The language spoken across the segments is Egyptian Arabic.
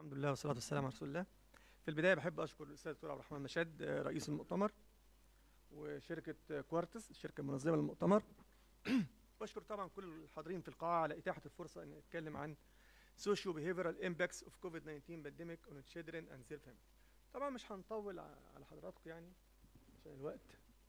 الحمد لله والصلاة والسلام على رسول الله. في البداية بحب أشكر الأستاذ دكتور عبد الرحمن مشاد آه، رئيس المؤتمر وشركة آه، كوارتز الشركة المنظمة للمؤتمر. بشكر طبعا كل الحاضرين في القاعة على إتاحة الفرصة إن أتكلم عن socio behavioral impacts of COVID-19 pandemic on children and their families. طبعا مش هنطول ع- على حضراتكم يعني عشان الوقت.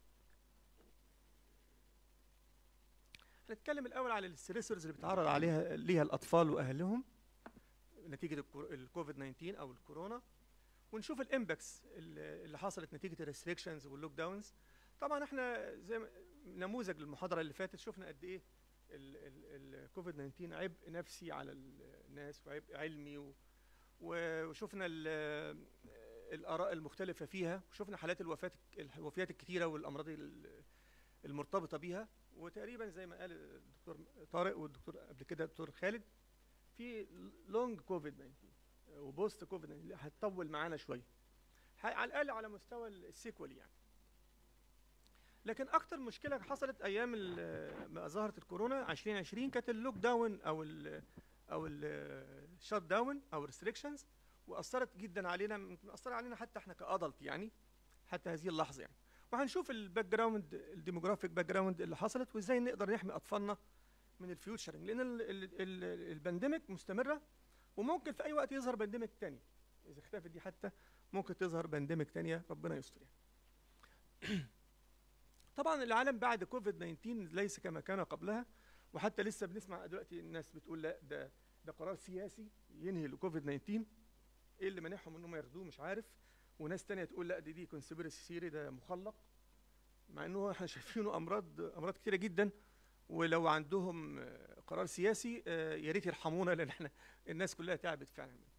هنتكلم الأول على الستريسورز اللي بيتعرض عليها ليها الأطفال وأهلهم نتيجه الكور- الكوفيد 19 او الكورونا ونشوف الامباكس اللي اللي حصلت نتيجه الريستريكشنز واللوك داونز طبعا احنا زي ما نموذج للمحاضره اللي فاتت شفنا قد ايه الكوفيد 19 عبء نفسي على الناس وعبء علمي و- و- وشفنا ال- الاراء المختلفه فيها وشفنا حالات الوفاه الوفيات الكثيره والامراض ال- المرتبطه بيها وتقريبا زي ما قال الدكتور طارق والدكتور قبل كده الدكتور خالد في لونج كوفيد 19 وبوست كوفيد 19 هتطول معانا شويه ح- على الاقل على مستوى السيكوال يعني لكن اكتر مشكله حصلت ايام ال- ما ظهرت الكورونا 2020 كانت اللوك داون او ال او الشات داون او الريستريكشنز واثرت جدا علينا ممكن اثر علينا حتى احنا كادلت يعني حتى هذه اللحظه يعني وهنشوف الباك جراوند الديموغرافيك باك جراوند اللي حصلت وازاي نقدر نحمي اطفالنا من الفيوتشرنج لان ال- ال- ال- البانديميك مستمره وممكن في اي وقت يظهر بانديميك تاني اذا اختفت دي حتى ممكن تظهر بانديميك تانية ربنا يستر يعني طبعا العالم بعد كوفيد 19 ليس كما كان قبلها وحتى لسه بنسمع دلوقتي الناس بتقول لا ده ده قرار سياسي ينهي الكوفيد 19 ايه اللي مانعهم انهم ياخدوه مش عارف وناس تانية تقول لا دي دي كونسبيرسي سيري ده مخلق مع انه احنا شايفينه امراض امراض كتيره جدا ولو عندهم آه، قرار سياسي آه، يا ريت يرحمونا لان احنا الناس كلها تعبت فعلا منه.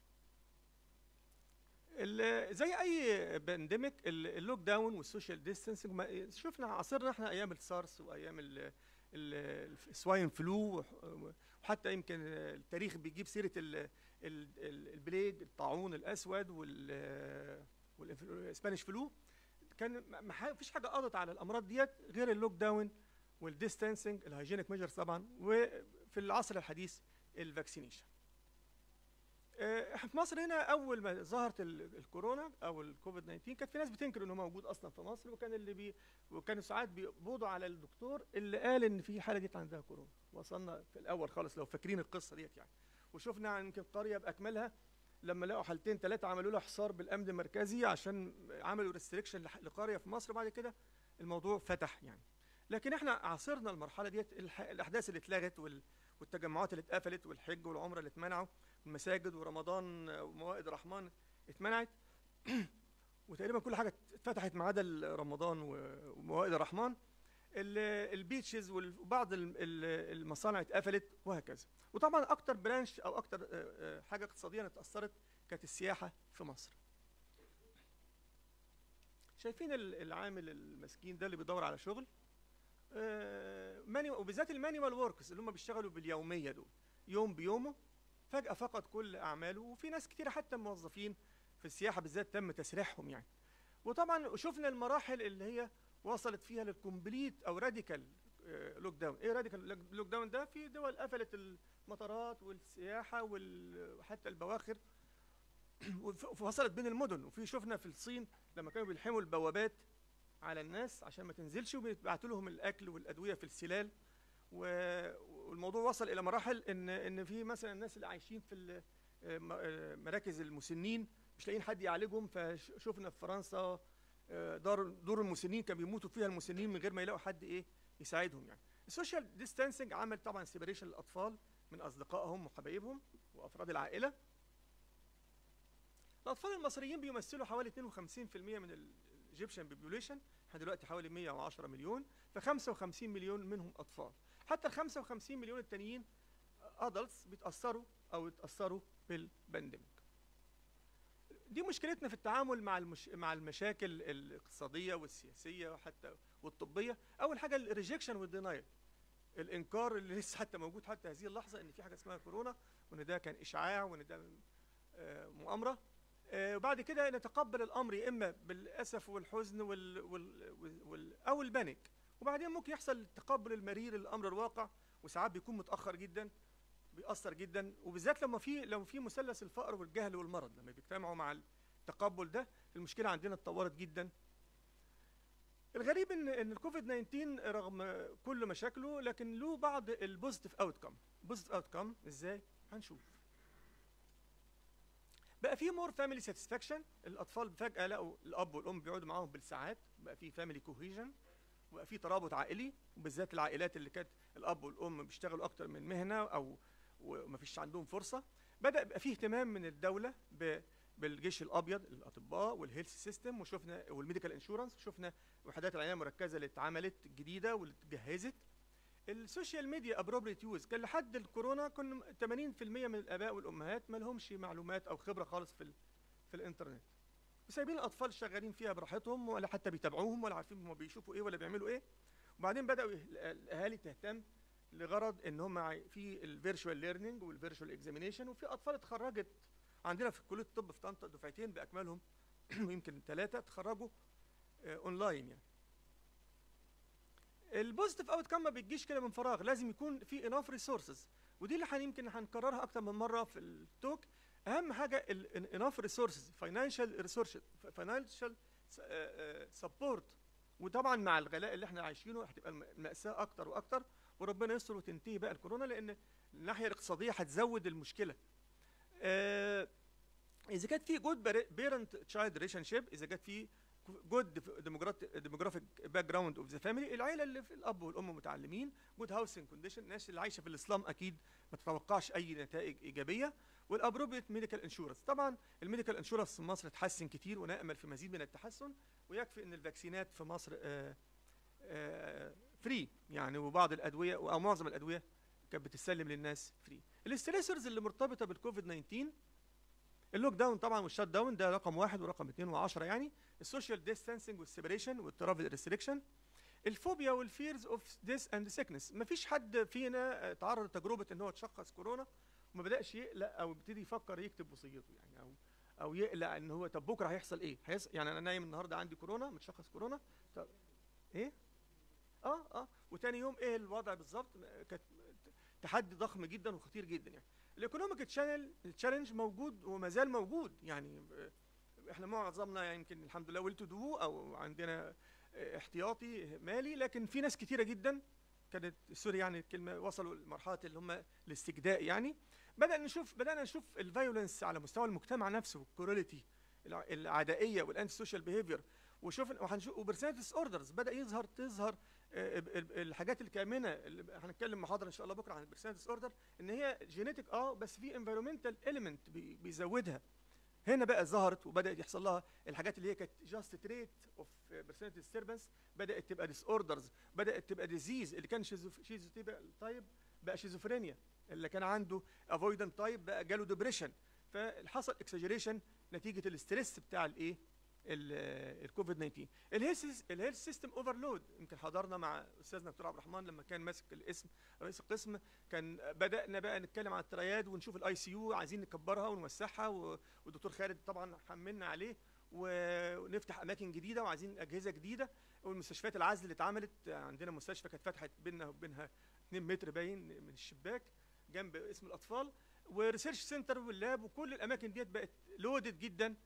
ال- زي اي بانديميك اللوك داون والسوشيال ديستانسنج شفنا عاصرنا احنا ايام السارس وايام ال- ال- السواين فلو وح- وحتى يمكن التاريخ بيجيب سيره ال- ال- ال- البليج الطاعون الاسود وال والسبانيش فلو كان ما- ما ح- فيش حاجه قضت على الامراض ديت غير اللوك داون والديستانسنج الهايجينيك ميجرز طبعا وفي العصر الحديث الفاكسينيشن آه، احنا في مصر هنا اول ما ظهرت ال- الكورونا او الكوفيد 19 كانت في ناس بتنكر انه موجود اصلا في مصر وكان اللي بي وكانوا ساعات بيقبضوا على الدكتور اللي قال ان في حاله ديت عندها كورونا وصلنا في الاول خالص لو فاكرين القصه ديت يعني وشفنا يمكن قريه باكملها لما لقوا حالتين ثلاثه عملوا لها حصار بالامن المركزي عشان عملوا ريستريكشن لقريه في مصر بعد كده الموضوع فتح يعني لكن احنا عاصرنا المرحله ديت الح- الاحداث اللي اتلغت وال- والتجمعات اللي اتقفلت والحج والعمره اللي اتمنعوا المساجد ورمضان وموائد الرحمن اتمنعت وتقريبا كل حاجه اتفتحت ما عدا ال- رمضان و- وموائد الرحمن ال- البيتشز وال- وبعض ال- ال- المصانع اتقفلت وهكذا وطبعا اكتر برانش او اكتر آه، آه، حاجه اقتصاديا اتاثرت كانت السياحه في مصر شايفين ال- العامل المسكين ده اللي بيدور على شغل آه، ماني وبالذات المانيوال وركس اللي هم بيشتغلوا باليوميه دول يوم بيومه فجاه فقد كل اعماله وفي ناس كتير حتى موظفين في السياحه بالذات تم تسريحهم يعني وطبعا شفنا المراحل اللي هي وصلت فيها للكومبليت او راديكال لوك داون ايه راديكال لوك داون ده في دول قفلت المطارات والسياحه وال- وحتى البواخر وف- وفصلت بين المدن وفي شفنا في الصين لما كانوا بيلحموا البوابات على الناس عشان ما تنزلش وبيبعتوا لهم الاكل والادويه في السلال و- والموضوع وصل الى مراحل ان ان في مثلا الناس اللي عايشين في ال- آه، م- آه، مراكز المسنين مش لاقيين حد يعالجهم فشفنا في فرنسا آه، دار دور المسنين كان بيموتوا فيها المسنين من غير ما يلاقوا حد ايه يساعدهم يعني السوشيال ديستانسنج عمل طبعا سيبريشن للاطفال من اصدقائهم وحبايبهم وافراد العائله الاطفال المصريين بيمثلوا حوالي 52% من الايجيبشن بوبوليشن احنا دلوقتي حوالي 110 مليون ف 55 مليون منهم اطفال حتى ال 55 مليون التانيين ادلتس بيتاثروا او اتاثروا بالبانديميك دي مشكلتنا في التعامل مع المش... مع المشاكل الاقتصاديه والسياسيه وحتى والطبيه اول حاجه الريجكشن والدينايل الانكار اللي لسه حتى موجود حتى هذه اللحظه ان في حاجه اسمها كورونا وان ده كان اشعاع وان ده آه، مؤامره آه، وبعد كده نتقبل الامر يا اما بالاسف والحزن وال... وال... وال... وال... او البانيك وبعدين ممكن يحصل التقبل المرير للامر الواقع وساعات بيكون متاخر جدا بيأثر جدا وبالذات لما في لو في مثلث الفقر والجهل والمرض لما بيجتمعوا مع التقبل ده المشكله عندنا اتطورت جدا الغريب ان ان الكوفيد 19 رغم كل مشاكله لكن له بعض البوزيتيف اوتكم بوزيتيف اوتكم ازاي هنشوف بقى في مور فاميلي ساتسفاكشن الاطفال فجاه لقوا الاب والام بيقعدوا معاهم بالساعات بقى في فاميلي كوهيجن وبقى في ترابط عائلي وبالذات العائلات اللي كانت الاب والام بيشتغلوا اكتر من مهنه او ومفيش عندهم فرصه بدا يبقى في اهتمام من الدوله ب بالجيش الابيض الاطباء والهيلث سيستم وشفنا والميديكال انشورنس شفنا وحدات العنايه المركزه اللي اتعملت جديده واللي اتجهزت السوشيال ميديا ابروبريت يوز كان لحد الكورونا كنا 80% من الاباء والامهات ما لهمش معلومات او خبره خالص في ال في الانترنت وسايبين الاطفال شغالين فيها براحتهم ولا حتى بيتابعوهم ولا عارفين هم بيشوفوا ايه ولا بيعملوا ايه وبعدين بداوا الاهالي تهتم لغرض ان هم في الفيرتشوال ليرنينج والفيرتشوال اكزامينيشن وفي اطفال اتخرجت عندنا في كليه الطب في طنطا دفعتين باكملهم ويمكن ثلاثه اتخرجوا اونلاين يعني البوزيتيف اوت كام ما بتجيش كده من فراغ لازم يكون في اناف ريسورسز ودي اللي يمكن هنكررها اكتر من مره في التوك اهم حاجه الاناف ريسورسز فاينانشال ريسورسز فاينانشال سبورت وطبعا مع الغلاء اللي احنا عايشينه هتبقى المأساة اكتر واكتر وربنا يستر وتنتهي بقى الكورونا لان الناحيه الاقتصاديه هتزود المشكله آه اذا كانت في جود بيرنت تشايلد ريليشن شيب اذا كانت في جود ديموغرافيك باك جراوند اوف ذا فاميلي العيله اللي في الاب والام متعلمين جود هاوسنج كونديشن الناس اللي عايشه في الاسلام اكيد ما تتوقعش اي نتائج ايجابيه والابروبريت ميديكال انشورنس طبعا الميديكال انشورنس في مصر اتحسن كتير ونامل في مزيد من التحسن ويكفي ان الفاكسينات في مصر آآ آآ فري يعني وبعض الادويه او معظم الادويه كانت بتسلم للناس فري الاستريسرز اللي مرتبطه بالكوفيد 19 اللوك داون طبعا والشات داون ده رقم واحد ورقم اثنين وعشرة يعني السوشيال ديستانسنج والسيبريشن والترافل ريستريكشن الفوبيا والفيرز اوف ديس اند سيكنس مفيش حد فينا تعرض لتجربه ان هو تشخص كورونا وما بداش يقلق او يبتدي يفكر يكتب وصيته يعني او او يقلق ان هو طب بكره هيحصل ايه هيحصل يعني انا نايم النهارده عندي كورونا متشخص كورونا طب ايه اه اه وتاني يوم ايه الوضع بالظبط كانت تحدي ضخم جدا وخطير جدا يعني الايكونوميك تشانل التشالنج موجود وما زال موجود يعني احنا معظمنا يعني يمكن الحمد لله ويل تو دو او عندنا احتياطي مالي لكن في ناس كتيره جدا كانت سوري يعني الكلمه وصلوا لمرحله اللي هم الاستجداء يعني بدا نشوف بدانا نشوف الفايولنس على مستوى المجتمع نفسه الكوراليتي العدائيه والانتي سوشيال بيهيفير وشوف وهنشوف وبرسنتس اوردرز بدا يظهر تظهر الحاجات الكامنه اللي هنتكلم محاضره ان شاء الله بكره عن البرسنتس اوردر ان هي جينيتك اه بس في انفيرومنتال اليمنت بيزودها هنا بقى ظهرت وبدات يحصل لها الحاجات اللي هي كانت جاست تريت اوف برسنت ديستربنس بدات تبقى ديس اوردرز بدات تبقى ديزيز اللي كان شيزو تايب بقى شيزوفرينيا اللي كان عنده افويدنت تايب بقى جاله ديبريشن فحصل اكسجريشن نتيجه الاستريس بتاع الايه الكوفيد 19 الهيلث الهيلث سيستم اوفرلود يمكن حضرنا مع استاذنا دكتور عبد الرحمن لما كان ماسك الاسم رئيس القسم كان بدانا بقى نتكلم عن الترياد ونشوف الاي سي يو عايزين نكبرها ونوسعها والدكتور خالد طبعا حملنا عليه ونفتح اماكن جديده وعايزين اجهزه جديده والمستشفيات العزل اللي اتعملت عندنا مستشفى كانت فتحت بيننا وبينها 2 متر باين من الشباك جنب اسم الاطفال وريسيرش سنتر واللاب وكل الاماكن ديت بقت لودد جدا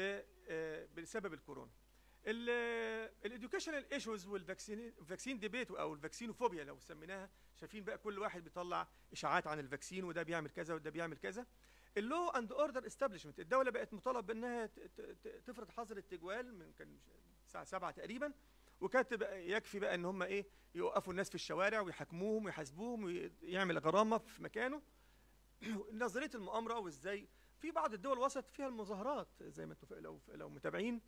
بسبب الكورونا الاديوكيشنال ايشوز والفاكسين الفاكسين ديبيت او الفاكسينوفوبيا لو سميناها شايفين بقى كل واحد بيطلع اشاعات عن الفاكسين وده بيعمل كذا وده بيعمل كذا اللو اند اوردر استابليشمنت الدوله بقت مطالب بانها تفرض حظر التجوال من كان الساعه 7 تقريبا وكانت بقى يكفي بقى ان هم ايه يوقفوا الناس في الشوارع ويحاكموهم ويحاسبوهم ويعمل غرامه في مكانه نظريه المؤامره وازاي في بعض الدول وصلت فيها المظاهرات زي ما انتم لو لو متابعين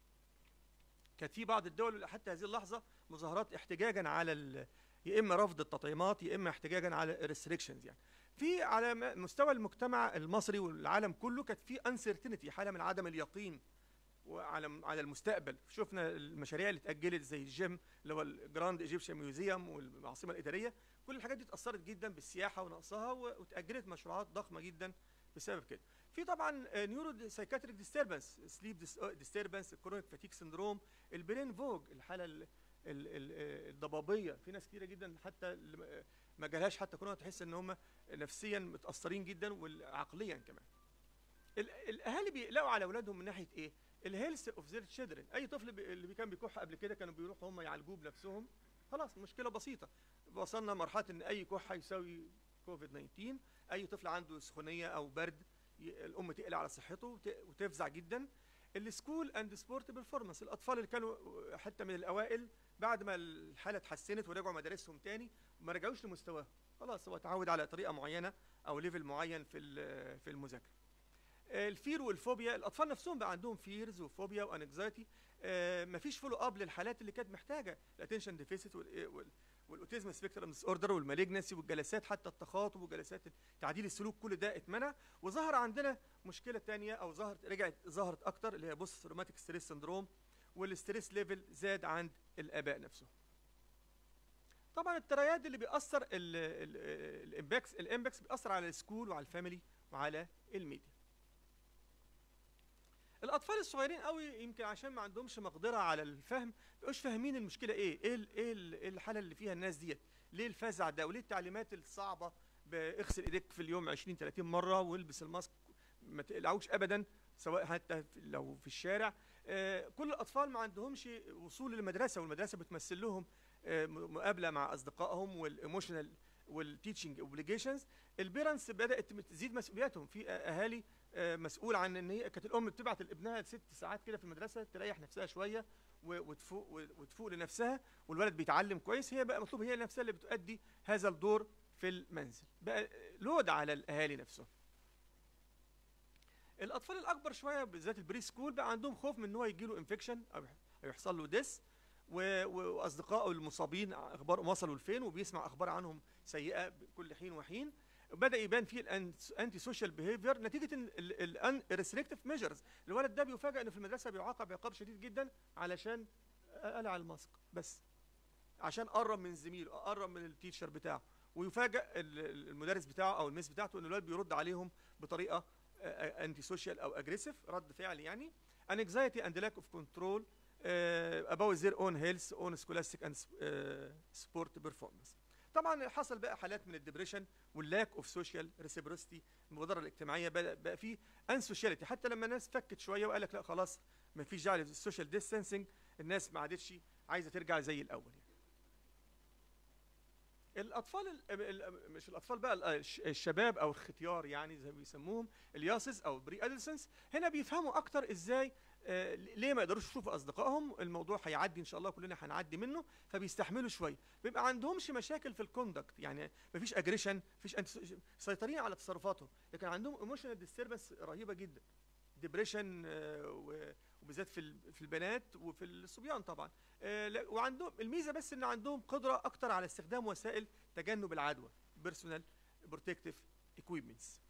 كانت في بعض الدول حتى هذه اللحظه مظاهرات احتجاجا على يا اما رفض التطعيمات يا اما احتجاجا على الريستريكشنز يعني في على مستوى المجتمع المصري والعالم كله كانت في انسرتينتي حاله من عدم اليقين وعلى على المستقبل شفنا المشاريع اللي اتاجلت زي الجيم اللي هو الجراند ايجيبشن ميوزيوم والعاصمه الاداريه كل الحاجات دي اتاثرت جدا بالسياحه ونقصها واتاجلت مشروعات ضخمه جدا بسبب كده في طبعا نيورو سايكاتريك ديستربنس سليب ديستربنس الكرونيك فاتيك سندروم البرين فوج الحاله ال- ال- الضبابيه في ناس كتيره جدا حتى اللي ما- ما جالهاش حتى كورونا تحس ان هم نفسيا متاثرين جدا وعقليا كمان ال- الاهالي بيقلقوا على اولادهم من ناحيه ايه الهيلث اوف زير تشيلدرن اي طفل بي- اللي كان بيكح قبل كده كانوا بيروحوا هم يعالجوه بنفسهم خلاص مشكله بسيطه وصلنا لمرحله ان اي كحه يساوي كوفيد 19 اي طفل عنده سخونيه او برد ي- الام تقلق على صحته وت- وتفزع جدا السكول اند سبورت بيرفورمانس الاطفال اللي كانوا حتى من الاوائل بعد ما الحاله اتحسنت ورجعوا مدارسهم تاني ما رجعوش لمستواهم خلاص هو اتعود على طريقه معينه او ليفل معين في ال- في المذاكره الفير والفوبيا الاطفال نفسهم بقى عندهم فيرز وفوبيا وانكزايتي مفيش فولو اب للحالات اللي كانت محتاجه الاتنشن ديفيسيت والاوتيزم سبيكترم ديس اوردر والمالجنسي والجلسات حتى التخاطب وجلسات تعديل السلوك كل ده اتمنع وظهر عندنا مشكله تانية او ظهرت رجعت ظهرت اكتر اللي هي بوست روماتيك ستريس سندروم والستريس ليفل زاد عند الاباء نفسهم طبعا الترياد اللي بيأثر الامباكس الامباكس بيأثر على السكول وعلى الفاميلي وعلى الميديا الاطفال الصغيرين قوي يمكن عشان ما عندهمش مقدره على الفهم مش فاهمين المشكله ايه ايه ال- ايه ال- إيه الحاله اللي فيها الناس ديت ليه الفزع ده وليه التعليمات الصعبه باغسل ايديك في اليوم 20 30 مره والبس الماسك ما تقلعوش ابدا سواء حتى في- لو في الشارع آه، كل الاطفال ما عندهمش وصول للمدرسه والمدرسه بتمثل لهم آه، م- مقابله مع اصدقائهم والايموشنال والتيتشنج اوبليجيشنز البيرنتس بدات تزيد مسؤولياتهم في اهالي آه، مسؤول عن ان هي كانت الام بتبعت لابنها ست ساعات كده في المدرسه تريح نفسها شويه و- وتفوق وتفوق لنفسها والولد بيتعلم كويس هي بقى مطلوب هي نفسها اللي بتؤدي هذا الدور في المنزل بقى لود على الاهالي نفسهم الاطفال الاكبر شويه بالذات البري سكول بقى عندهم خوف من ان هو يجي له انفكشن او يح- أو يحصل له ديس و- و- واصدقائه المصابين اخبارهم وصلوا لفين وبيسمع اخبار عنهم سيئه كل حين وحين بدا يبان فيه الانتي سوشيال بيهيفير نتيجه الان ريستريكتيف ميجرز الولد ده بيفاجئ انه في المدرسه بيعاقب عقاب شديد جدا علشان قلع الماسك بس عشان قرب من زميله قرب من التيتشر بتاعه ويفاجئ ال- المدرس بتاعه او الميس بتاعته ان الولد بيرد عليهم بطريقه انتي سوشيال او اجريسيف رد فعل يعني anxiety and lack of control uh, about their own health own scholastic and uh, sport performance طبعا حصل بقى حالات من الدبريشن واللاك اوف سوشيال ريسيبروستي المبادره الاجتماعيه بدا بقى في انسوشياليتي حتى لما الناس فكت شويه وقال لك لا خلاص ما فيش داعي للسوشيال ديستانسنج الناس ما عادتش عايزه ترجع زي الاول يعني. الاطفال ال- ال- مش الاطفال بقى ال- الش- الشباب او الختيار يعني زي ما بيسموهم الياسس او بري ادلسنس هنا بيفهموا اكتر ازاي آه، ليه ما يقدروش يشوفوا اصدقائهم الموضوع هيعدي ان شاء الله كلنا هنعدي منه فبيستحملوا شويه بيبقى عندهمش مشاكل في الكوندكت يعني مفيش اجريشن مفيش أنت- سيطرين على تصرفاتهم لكن عندهم ايموشنال ديستربنس رهيبه جدا ديبريشن وبالذات في ال- في البنات وفي الصبيان طبعا آه، لا- وعندهم الميزه بس ان عندهم قدره اكتر على استخدام وسائل تجنب العدوى بيرسونال بروتكتيف اكويبمنتس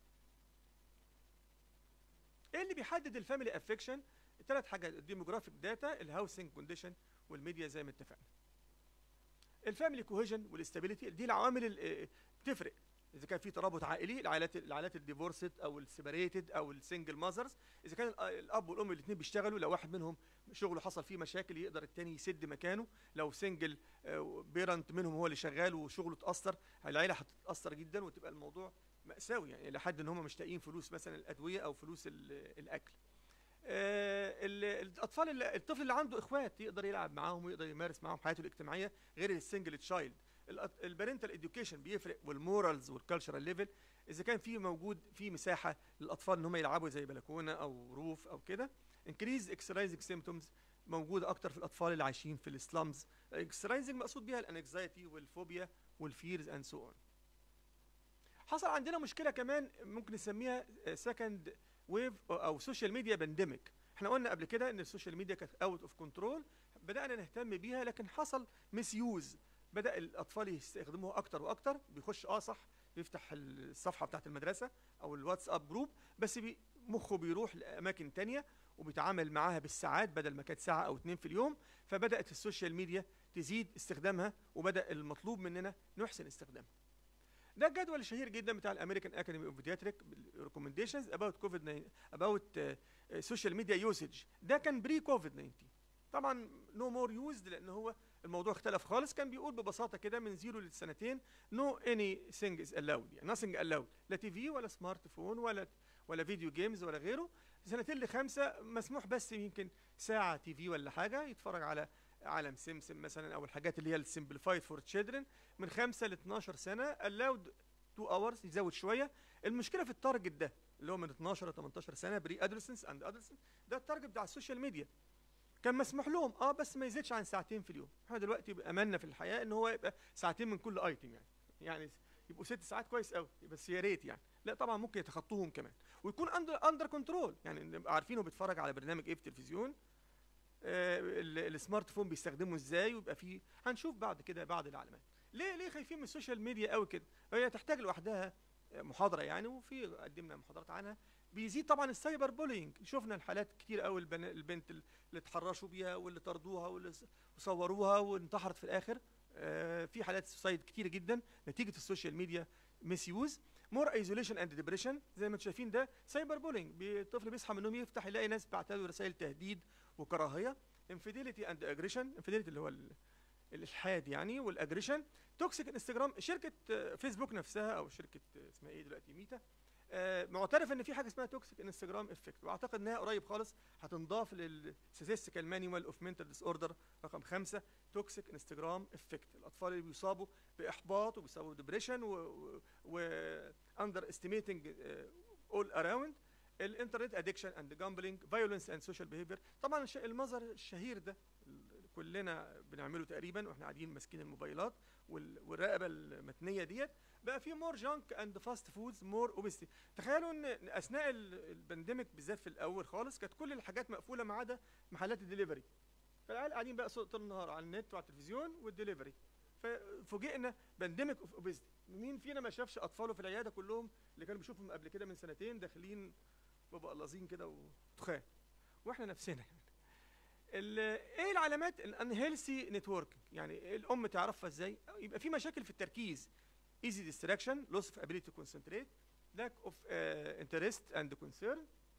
ايه اللي بيحدد الفاميلي افكشن ثلاث حاجات الديموغرافيك داتا الهاوسنج كونديشن والميديا زي ما اتفقنا الفاميلي كوهيجن والاستابيليتي دي العوامل اللي بتفرق اذا كان في ترابط عائلي العائلات العائلات الديفورسد او السيبريتد او السنجل ماذرز اذا كان الأ- الاب والام الاثنين بيشتغلوا لو واحد منهم شغله حصل فيه مشاكل يقدر التاني يسد مكانه لو سنجل بيرنت منهم هو اللي شغال وشغله اتاثر العيله هتتاثر جدا وتبقى الموضوع مأساوي يعني لحد ان هم مش لاقيين فلوس مثلا الادويه او فلوس ال- الاكل آه، ال- الاطفال اللي الطفل اللي عنده اخوات يقدر يلعب معاهم ويقدر يمارس معاهم حياته الاجتماعيه غير السنجل تشايلد البارنتال اديوكيشن بيفرق والمورالز والكالتشرال ليفل اذا كان في موجود في مساحه للاطفال ان هم يلعبوا زي بلكونه او روف او كده انكريز اكسرايزنج سيمتومز موجوده اكتر في الاطفال اللي عايشين في السلامز اكسرايزنج مقصود بيها الانكزايتي والفوبيا والفيرز اند سو اون حصل عندنا مشكله كمان ممكن نسميها سكند ويف او سوشيال ميديا بانديميك احنا قلنا قبل كده ان السوشيال ميديا كانت اوت اوف كنترول بدانا نهتم بيها لكن حصل مس يوز بدا الاطفال يستخدموها اكتر واكتر بيخش اه صح بيفتح الصفحه بتاعت المدرسه او الواتساب جروب بس بي مخه بيروح لاماكن تانية وبيتعامل معاها بالساعات بدل ما كانت ساعه او اتنين في اليوم فبدات السوشيال ميديا تزيد استخدامها وبدا المطلوب مننا نحسن استخدامها ده الجدول الشهير جدا بتاع الامريكان اكاديمي اوف بيدياتريك ريكومنديشنز اباوت كوفيد اباوت سوشيال ميديا يوسج ده كان بري كوفيد 19 طبعا نو مور يوزد لان هو الموضوع اختلف خالص كان بيقول ببساطه كده من زيرو لسنتين نو اني ثينج از الاود يعني nothing allowed لا تي في ولا سمارت فون ولا ولا فيديو جيمز ولا غيره سنتين لخمسه مسموح بس يمكن ساعه تي في ولا حاجه يتفرج على عالم سمسم مثلا او الحاجات اللي هي السمبليفايد فور تشيلدرن من خمسه ل 12 سنه الاود 2 اورز يزود شويه المشكله في التارجت ده اللي هو من 12 ل 18 سنه بري ادولسنس اند ادولسنس ده التارجت بتاع السوشيال ميديا كان مسموح لهم اه بس ما يزيدش عن ساعتين في اليوم احنا دلوقتي املنا في الحياه ان هو يبقى ساعتين من كل ايتم يعني يعني يبقوا ست ساعات كويس قوي بس يا ريت يعني لا طبعا ممكن يتخطوهم كمان ويكون اندر اندر كنترول يعني نبقى عارفين هو بيتفرج على برنامج ايه في التلفزيون آه ال- السمارت فون بيستخدمه ازاي ويبقى فيه هنشوف بعد كده بعض العلامات ليه ليه خايفين من السوشيال ميديا قوي كده هي تحتاج لوحدها آه، محاضره يعني وفي قدمنا محاضرات عنها بيزيد طبعا السايبر بولينج شفنا الحالات كتير قوي البن- البنت اللي اتحرشوا بيها واللي طردوها واللي س- وصوروها وانتحرت في الاخر آه، في حالات سوسايد كتير جدا نتيجه السوشيال ميديا ميس يوز مور ايزوليشن اند ديبريشن زي ما انتم شايفين ده سايبر بولينج الطفل بيصحى من النوم يفتح يلاقي ناس بعت له رسائل تهديد وكراهيه انفيديليتي اند اجريشن انفيديليتي اللي هو ال- الالحاد يعني والاجريشن توكسيك انستجرام شركه آه، فيسبوك نفسها او شركه آه، اسمها ايه دلوقتي ميتا آه، معترف ان في حاجه اسمها توكسيك انستجرام افكت واعتقد انها قريب خالص هتنضاف للستاتستيكال مانيوال اوف منتال ديس اوردر رقم خمسة توكسيك انستجرام افكت الاطفال اللي بيصابوا باحباط وبيصابوا بديبريشن و اندر استيميتنج اول اراوند الانترنت ادكشن اند جامبلينج فايولنس اند سوشيال بيهيفير طبعا الش- المظهر الشهير ده ال- كلنا بنعمله تقريبا واحنا قاعدين ماسكين الموبايلات وال- والرقبه المتنيه ديت بقى في مور جانك اند فاست فودز مور اوبستي تخيلوا ان اثناء ال- البانديميك بالذات في الاول خالص كانت كل الحاجات مقفوله ما عدا محلات الدليفري فالعيال قاعدين بقى صوت طول النهار على النت وعلى التلفزيون والدليفري ففوجئنا بانديميك اوف اوبستي مين فينا ما شافش اطفاله في العياده كلهم اللي كانوا بيشوفهم قبل كده من سنتين داخلين مبقلظين كده وتخان واحنا نفسنا يعني ال- ايه العلامات الانهيلثي نتورك يعني الام تعرفها ازاي يبقى في مشاكل في التركيز easy distraction loss of ability to concentrate lack of uh, interest and concern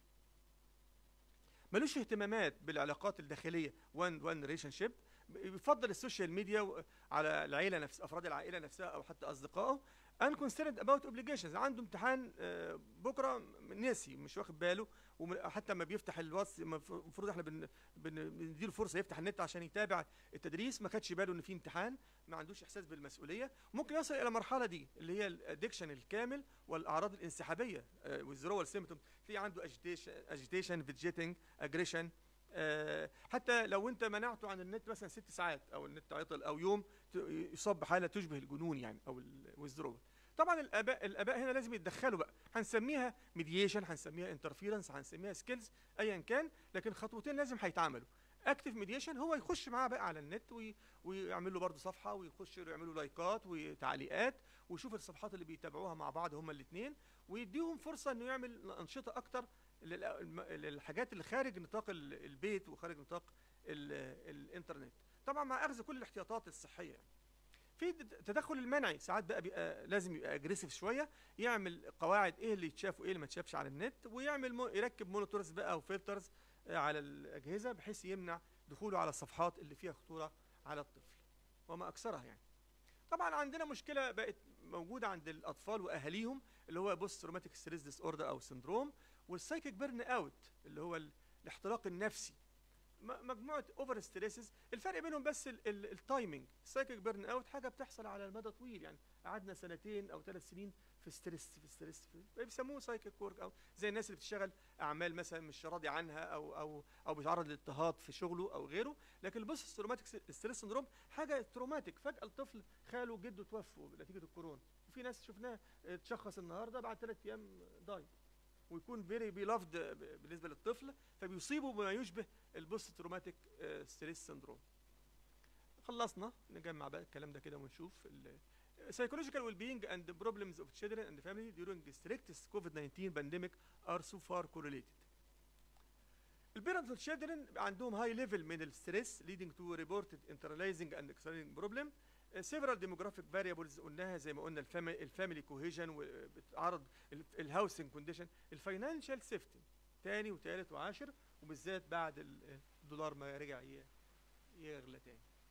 ملوش اهتمامات بالعلاقات الداخليه وان وان ريليشن شيب بيفضل السوشيال ميديا و- على العيله نفس افراد العائله نفسها او حتى اصدقائه unconcerned about obligations عنده امتحان آه، بكره ناسي مش واخد باله وحتى ما بيفتح الواتس المفروض احنا بن- بن- بنديله فرصه يفتح النت عشان يتابع التدريس ما خدش باله ان في امتحان ما عندوش احساس بالمسؤوليه ممكن يصل الى المرحله دي اللي هي الادكشن الكامل والاعراض الانسحابيه والزرول سيمتوم في عنده اجيتيشن اجيتيشن فيجيتنج اجريشن حتى لو انت منعته عن النت مثلا ست ساعات او النت عطل او يوم ت- يصاب بحاله تشبه الجنون يعني او الويزدرول طبعا الاباء الاباء هنا لازم يتدخلوا بقى هنسميها ميديشن هنسميها انترفيرنس هنسميها سكيلز ايا كان لكن خطوتين لازم هيتعملوا اكتف ميديشن هو يخش معاه بقى على النت وي ويعمل له برضه صفحه ويخش يعمل له لايكات وتعليقات ويشوف الصفحات اللي بيتابعوها مع بعض هما الاثنين ويديهم فرصه انه يعمل انشطه اكتر لل- الم- للحاجات اللي خارج نطاق ال- البيت وخارج نطاق ال- الانترنت طبعا مع اخذ كل الاحتياطات الصحيه يعني. في د- تدخل المنعي ساعات بقى بيبقى لازم يبقى اجريسيف شويه يعمل قواعد ايه اللي يتشاف وايه اللي ما يتشافش على النت ويعمل مو يركب مونيتورز بقى وفلترز على الاجهزه بحيث يمنع دخوله على الصفحات اللي فيها خطوره على الطفل وما اكثرها يعني طبعا عندنا مشكله بقت موجوده عند الاطفال واهاليهم اللي هو بوست تروماتيك ستريس ديس اوردر او سندروم والسايكيك بيرن اوت اللي هو ال- الاحتراق النفسي م- مجموعه اوفر ستريسز الفرق بينهم بس ال- ال- التايمنج السايكيك بيرن اوت حاجه بتحصل على المدى طويل يعني قعدنا سنتين او ثلاث سنين في ستريس في ستريس في بيسموه سايكيك ورك او زي الناس اللي بتشتغل اعمال مثلا مش راضي عنها او او او بيتعرض للاضطهاد في شغله او غيره لكن البوست تروماتيك ستريس سندروم حاجه تروماتيك فجاه الطفل خاله وجده توفوا نتيجه الكورونا وفي ناس شفناها اتشخص النهارده بعد ثلاث ايام داي ويكون فيري بيلافد بالنسبه للطفل فبيصيبه بما يشبه البوست تروماتيك ستريس سندروم خلصنا نجمع بقى الكلام ده كده ونشوف ال psychological well-being and the problems of children and family during the strictest COVID-19 pandemic are so far correlated. البيرنتس والchildren عندهم high level من الستريس leading to reported internalizing and externalizing problem. Uh, several demographic variables قلناها زي ما قلنا الفاميلي الفاميلي كوهيجن وبتعرض الهاوسنج كونديشن الفاينانشال سيفتي تاني وتالت وعاشر وبالذات بعد ال- الدولار ما رجع ي- يغلى تاني.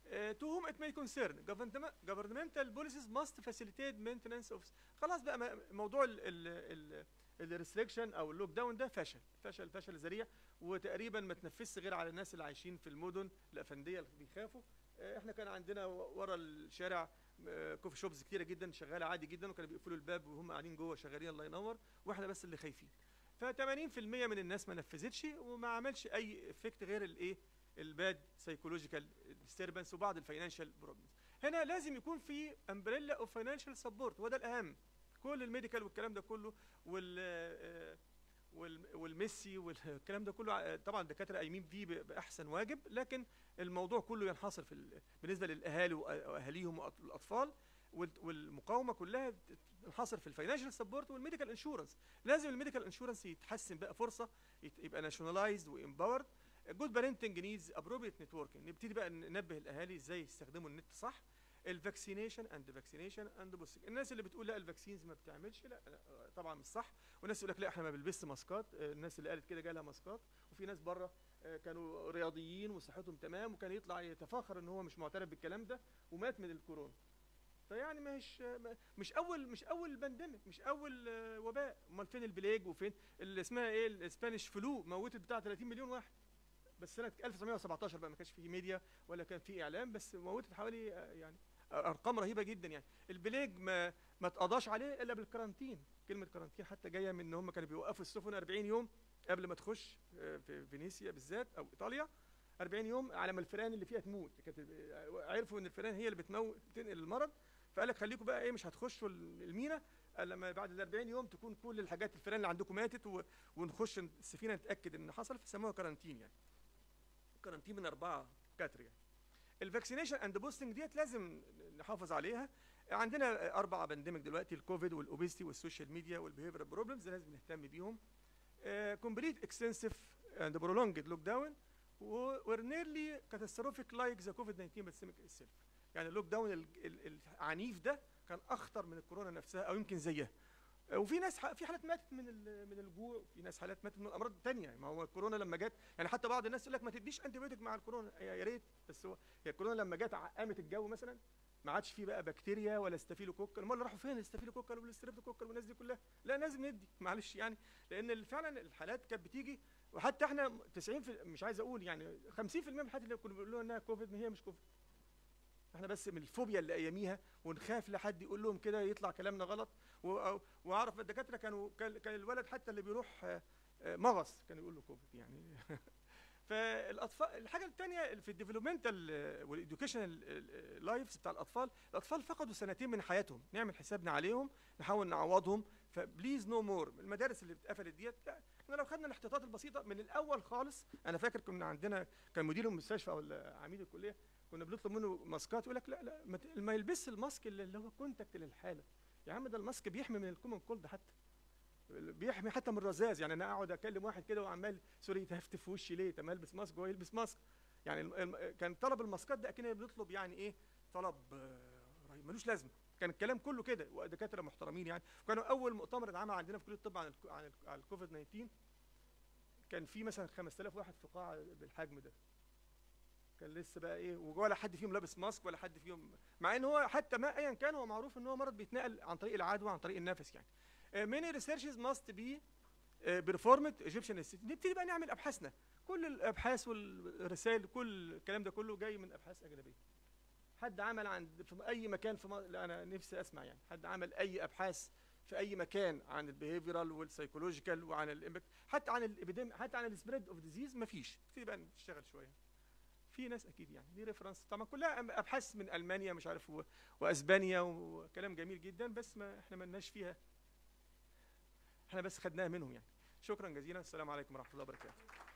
Uh, to whom it may concern government- governmental policies must facilitate maintenance of خلاص بقى م- موضوع ال ال ال الريستريكشن او اللوك داون ده فشل فشل فشل ذريع وتقريبا ما تنفذش غير على الناس اللي عايشين في المدن الافنديه اللي بيخافوا آه، احنا كان عندنا و- ورا الشارع آه، كوفي شوبز كتيره جدا شغاله عادي جدا وكانوا بيقفلوا الباب وهم قاعدين جوه شغالين الله ينور واحنا بس اللي خايفين ف 80% من الناس ما نفذتش وما عملش اي افكت غير الايه الباد سايكولوجيكال ديستربنس وبعض الفاينانشال بروبلمز هنا لازم يكون في امبريلا اوف فاينانشال سبورت وده الاهم كل الميديكال والكلام ده كله وال آه، وال- والميسي والكلام ده كله آه، طبعا الدكاتره قايمين بيه ب- باحسن واجب لكن الموضوع كله ينحصر في ال- بالنسبه للاهالي وأ- واهاليهم والاطفال وال- والمقاومه كلها تنحصر في الفاينانشال سبورت والميديكال انشورنس لازم الميديكال انشورنس يتحسن بقى فرصه يت- يبقى ناشوناليزد وامباورد جود بارنتنج نيدز ابروبريت نتوركينج نبتدي بقى ننبه الاهالي ازاي يستخدموا النت صح الفاكسينيشن اند فاكسينيشن اند بوستنج الناس اللي بتقول لا الفاكسينز ما بتعملش لا, لا طبعا مش صح والناس يقول لك لا احنا ما بنلبسش ماسكات آه، الناس اللي قالت كده جالها ماسكات وفي ناس بره آه، كانوا رياضيين وصحتهم تمام وكان يطلع يتفاخر ان هو مش معترف بالكلام ده ومات من الكورونا فيعني مش ما- مش اول مش اول بانديميك مش اول آه، وباء امال فين البليج وفين اللي اسمها ايه الاسبانيش فلو موتت بتاع 30 مليون واحد بس سنه 1917 بقى ما كانش فيه ميديا ولا كان فيه اعلام بس موتت حوالي آه، يعني ارقام رهيبه جدا يعني البليج ما ما اتقضاش عليه الا بالكرانتين كلمه كرانتين حتى جايه من ان هم كانوا بيوقفوا السفن 40 يوم قبل ما تخش آه، في فينيسيا بالذات او ايطاليا 40 يوم على ما الفئران اللي فيها تموت كانت آه، عرفوا ان الفئران هي اللي بتموت تنقل المرض فقال لك خليكم بقى ايه مش هتخشوا المينا قال لما بعد ال 40 يوم تكون كل الحاجات الفئران اللي عندكم ماتت و... ونخش السفينه نتاكد ان حصل فسموها كارانتين يعني كارانتين من اربعه كاتر يعني الفاكسينيشن اند بوستنج ديت لازم نحافظ عليها عندنا اربع بانديميك دلوقتي الكوفيد والاوبيستي والسوشيال ميديا والبيهيفير بروبلمز لازم نهتم بيهم كومبليت اكستنسيف اند برولونجد لوك داون وير نيرلي كاتاستروفيك لايك ذا كوفيد 19 باسيميك السيلف يعني اللوك داون ال- ال- العنيف ده كان اخطر من الكورونا نفسها او يمكن زيها آه، وفي ناس ح- في حالات ماتت من ال- من الجوع وفي ناس حالات ماتت من الامراض الثانيه ما هو الكورونا لما جت يعني حتى بعض الناس يقول لك ما تديش انتي بيوتيك مع الكورونا يا يا ريت بس هو هي الكورونا لما جت عقمت الجو مثلا ما عادش فيه بقى بكتيريا ولا ستافيلوكوكل امال راحوا فين الستافيلوكوكل والستريبتوكوكل والناس دي كلها لا لازم ندي معلش يعني لان ال- فعلا الحالات كانت بتيجي وحتى احنا 90 في مش عايز اقول يعني 50% من الحالات اللي كنا بنقول لهم انها كوفيد ما هي مش كوفيد احنا بس من الفوبيا اللي اياميها ونخاف لحد يقول لهم كده يطلع كلامنا غلط و- أو- واعرف الدكاتره كانوا كان كان الولد حتى اللي بيروح آه، آه، مغص كانوا يقول له كوفيد يعني فالاطفال الحاجه الثانيه في الديفلوبمنتال والاديوكيشنال لايفز بتاع الاطفال الاطفال فقدوا سنتين من حياتهم نعمل حسابنا عليهم نحاول نعوضهم فبليز نو مور المدارس اللي اتقفلت ديت لا احنا لو خدنا الاحتياطات البسيطه من الاول خالص انا فاكر كنا عندنا كان مدير المستشفى او عميد الكليه كنا بنطلب منه ماسكات يقول لك لا لا ما ت- ما يلبسش الماسك اللي اللي هو كونتاكت للحاله يا عم ده الماسك بيحمي من الكومن كولد حتى بيحمي حتى من الرذاذ يعني انا اقعد اكلم واحد كده وعمال سوري تهفتف في وشي ليه طب ما البس ماسك هو يلبس ماسك يعني الم- الم- كان طلب الماسكات ده اكننا بنطلب يعني ايه طلب آه، رهيب ملوش لازمه كان الكلام كله كده ودكاتره محترمين يعني وكانوا اول مؤتمر اتعمل عندنا في كليه الطب عن الك- عن ال- عن الكوفيد 19 كان في مثلا 5000 واحد في قاعه بالحجم ده كان لسه بقى ايه ولا حد فيهم لابس ماسك ولا حد فيهم مع ان هو حتى ما ايا كان هو معروف ان هو مرض بيتنقل عن طريق العدوى عن طريق النفس يعني many researches must be uh, performed Egyptian Institute نبتدي بقى نعمل ابحاثنا كل الابحاث والرسائل كل الكلام ده كله جاي من ابحاث اجنبيه حد عمل عند في اي مكان في مصر لا انا نفسي اسمع يعني حد عمل اي ابحاث في اي مكان عن البيهيفيرال والسايكولوجيكال وعن الامباكت حتى عن الابيديم حتى عن السبريد اوف ديزيز مفيش نبتدي بقى نشتغل شويه في ناس اكيد يعني دي ريفرنس طبعا كلها ابحاث من المانيا مش عارف و- واسبانيا وكلام جميل جدا بس ما احنا ملناش فيها احنا بس خدناها منهم يعني شكرا جزيلا السلام عليكم ورحمه الله وبركاته